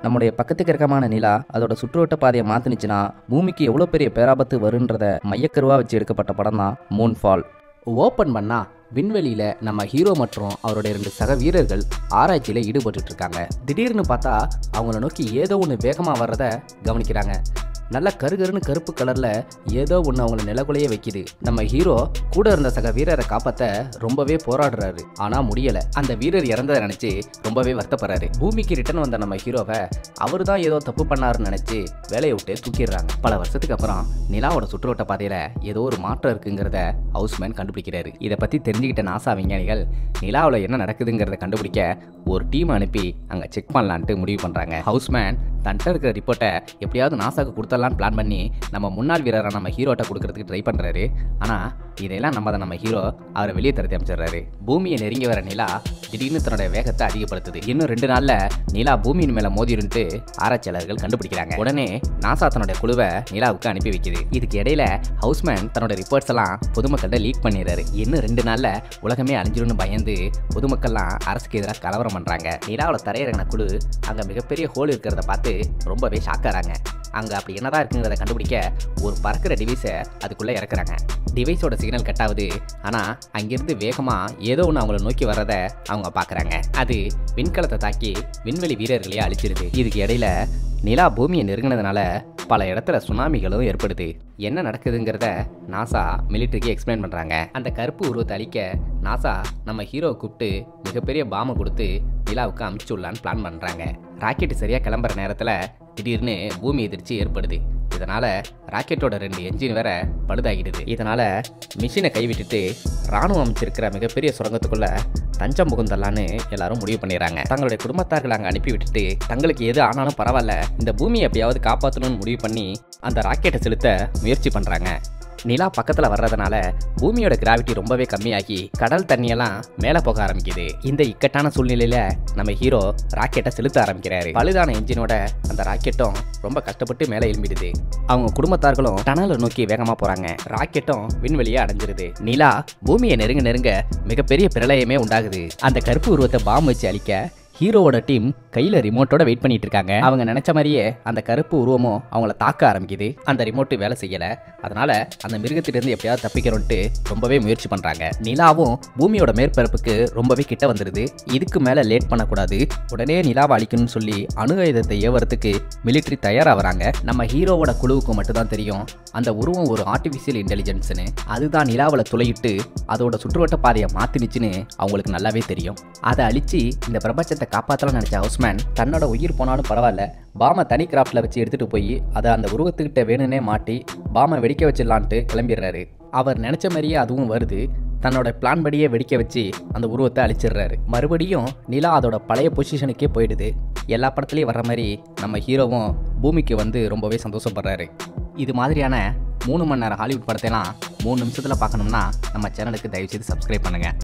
நம்முடைய பக்கத்து கிரகமான நிலா அதோட சுற்றுவட்ட பாதையை மாத்துனுச்சுன்னா பூமிக்கு எவ்வளோ பெரிய பேராபத்து வருன்றத மையக்கருவா வச்சு எடுக்கப்பட்ட படம் தான் மூன் ஃபால் ஓப்பன் பண்ணா விண்வெளியில் நம்ம ஹீரோ மற்றும் அவருடைய ரெண்டு சக வீரர்கள் ஆராய்ச்சியில் ஈடுபட்டுட்டு இருக்காங்க திடீர்னு பார்த்தா அவங்கள நோக்கி ஏதோ ஒன்று வேகமாக வர்றத கவனிக்கிறாங்க நல்ல கருகருன்னு கருப்பு கலரில் ஏதோ ஒன்று அவங்கள நிலக்குலையே வைக்குது நம்ம ஹீரோ கூட இருந்த சக வீரரை காப்பாற்ற ரொம்பவே போராடுறாரு ஆனால் முடியலை அந்த வீரர் இறந்ததை நினச்சி ரொம்பவே வருத்தப்படுறாரு பூமிக்கு ரிட்டர்ன் வந்த நம்ம ஹீரோவை அவர் தான் ஏதோ தப்பு பண்ணாருன்னு நினச்சி வேலையை விட்டு தூக்கிடுறாங்க பல வருஷத்துக்கு அப்புறம் நிலாவோட சுற்றுவட்ட பாதையில் ஏதோ ஒரு மாற்றம் இருக்குங்கிறத ஹவுஸ்மேன் கண்டுபிடிக்கிறாரு இதை பற்றி தெரிஞ்சுக்கிட்ட நாசா விஞ்ஞானிகள் நிலாவில் என்ன நடக்குதுங்கிறத கண்டுபிடிக்க ஒரு டீம் அனுப்பி அங்கே செக் பண்ணலான்ட்டு முடிவு பண்ணுறாங்க ஹவுஸ்மேன் தன்கிட்ட இருக்கிற ரிப்போர்ட்டை எப்படியாவது நாசாக்கு கொடுத்துடலான்னு பிளான் பண்ணி நம்ம முன்னாள் வீரரை நம்ம ஹீரோட்ட கொடுக்கறதுக்கு ட்ரை பண்ணுறாரு ஆனால் இதையெல்லாம் நம்ம நம்ம ஹீரோ அவரை வெளியே தரத்தி அமைச்சிடுறாரு பூமியை நெருங்கி வர நிலா திடீர்னு தன்னோட வேகத்தை அதிகப்படுத்துது இன்னும் ரெண்டு நாள்ல நிலா பூமியின் மேல மோதிருன்ட்டு ஆராய்ச்சியாளர்கள் கண்டுபிடிக்கிறாங்க உடனே நாசா தன்னோட குழுவை நிலாவுக்கு அனுப்பி வைக்குது இதுக்கு இடையில ஹவுஸ்மேன் தன்னோட ரிப்போர்ட்ஸ் எல்லாம் பொதுமக்கள்கிட்ட லீக் பண்ணிடுறாரு இன்னும் ரெண்டு நாள்ல உலகமே அழிஞ்சிரும்னு பயந்து பொதுமக்கள்லாம் அரசுக்கு எதிராக கலவரம் பண்றாங்க நிலாவோட தரையிறங்கின குழு அங்க மிகப்பெரிய ஹோல் இருக்கிறத பார்த்து ரொம்பவே ஷாக் ஆறாங்க அங்கே அப்படி என்னதான் இருக்குங்கிறத கண்டுபிடிக்க ஒரு பறக்கிற டிவைஸை அதுக்குள்ளே இறக்குறாங்க டிவைஸோட சிக்னல் கட் ஆகுது ஆனால் அங்கேருந்து வேகமாக ஏதோ ஒன்று அவங்கள நோக்கி வர்றதை அவங்க பார்க்குறாங்க அது விண்கலத்தை தாக்கி விண்வெளி வீரர்களையே அழிச்சிருது இதுக்கு இடையில நிலா பூமியை நெருங்கினதுனால பல இடத்துல சுனாமிகளும் ஏற்படுது என்ன நடக்குதுங்கிறத நாசா மிலிட்டரிக்கு எக்ஸ்பிளைன் பண்ணுறாங்க அந்த கருப்பு உருவத்தை அழிக்க நாசா நம்ம ஹீரோவை கூப்பிட்டு மிகப்பெரிய பாமை கொடுத்து நிலாவுக்கு அமுச்சு விடலான்னு பிளான் பண்ணுறாங்க ராக்கெட் சரியாக கிளம்புற நேரத்தில் திடீர்னு பூமி எதிர்ச்சி ஏற்படுது இதனால ராக்கெட்டோட ரெண்டு என்ஜின் வேற பழுதாகிடுது இதனால மிஷினை கைவிட்டுட்டு ராணுவம் அமைச்சிருக்கிற மிகப்பெரிய சுரங்கத்துக்குள்ள தஞ்சம் புகுந்தலான்னு எல்லாரும் முடிவு பண்ணிடுறாங்க தங்களுடைய குடும்பத்தார்கள் அங்கே அனுப்பி விட்டுட்டு தங்களுக்கு எது ஆனாலும் பரவாயில்ல இந்த பூமியை எப்படியாவது காப்பாற்றணும்னு முடிவு பண்ணி அந்த ராக்கெட்டை செலுத்த முயற்சி பண்ணுறாங்க நிலா பக்கத்தில் வர்றதுனால பூமியோட கிராவிட்டி ரொம்பவே கம்மியாகி கடல் தண்ணியெல்லாம் மேலே போக ஆரம்பிக்குது இந்த இக்கட்டான சூழ்நிலையில நம்ம ஹீரோ ராக்கெட்டை செலுத்த ஆரம்பிக்கிறாரு பழுதான என்ஜினோட அந்த ராக்கெட்டும் ரொம்ப கஷ்டப்பட்டு மேலே எழும்பிடுது அவங்க குடும்பத்தார்களும் டனலை நோக்கி வேகமாக போகிறாங்க ராக்கெட்டும் விண்வெளியை அடைஞ்சிருது நிலா பூமியை நெருங்க நெருங்க மிகப்பெரிய பிரளயமே உண்டாகுது அந்த கருப்பு உருவத்தை பாம்பு வச்சு அழிக்க ஹீரோவோட டீம் கையில் ரிமோட்டோட வெயிட் பண்ணிட்டு இருக்காங்க அவங்க நினைச்ச மாதிரியே அந்த கருப்பு உருவமும் அவங்கள தாக்க ஆரம்பிக்குது அந்த ரிமோட்டு வேலை செய்யல அதனால அந்த மிருகத்திலிருந்து எப்படியாவது தப்பிக்கிறோன்ட்டு ரொம்பவே முயற்சி பண்றாங்க நிலாவும் பூமியோட மேற்பரப்புக்கு ரொம்பவே கிட்ட வந்துருது இதுக்கு மேல லேட் பண்ணக்கூடாது உடனே நிலாவை அழிக்கணும்னு சொல்லி அணு ஆயுதத்தை ஏவறதுக்கு மிலிட்ரி தயாரா வராங்க நம்ம ஹீரோவோட குழுவுக்கு மட்டும்தான் தெரியும் அந்த உருவம் ஒரு ஆர்டிஃபிஷியல் இன்டெலிஜென்ஸ்னு அதுதான் நிலாவில் துளையிட்டு அதோட சுற்றுவட்ட பாதையை மாத்தினுச்சுன்னு அவங்களுக்கு நல்லாவே தெரியும் அதை அழிச்சு இந்த பிரபஞ்சத்தை காப்பாற்றலாம் நினைச்ச ஹவுஸ்மேன் தன்னோட உயிர் போனாலும் பரவாயில்ல பாமை தனி கிராஃப்டில் வச்சு எடுத்துட்டு போய் அதை அந்த உருவத்துக்கிட்ட வேணும்னே மாட்டி பாமை வெடிக்க வச்சிடலான்ட்டு கிளம்பிடுறாரு அவர் நினைச்ச மாதிரியே அதுவும் வருது தன்னோட பிளான் படியே வெடிக்க வச்சு அந்த உருவத்தை அழிச்சிடுறாரு மறுபடியும் நிலா அதோட பழைய பொசிஷனுக்கே போயிடுது எல்லா படத்துலையும் வர்ற மாதிரி நம்ம ஹீரோவும் பூமிக்கு வந்து ரொம்பவே சந்தோஷப்படுறாரு இது மாதிரியான மூணு மணி நேரம் ஹாலிவுட் படத்தைலாம் மூணு நிமிஷத்தில் பார்க்கணும்னா நம்ம சேனலுக்கு தயவுசெய்து சப்ஸ்கிரைப் பண்ணுங்கள்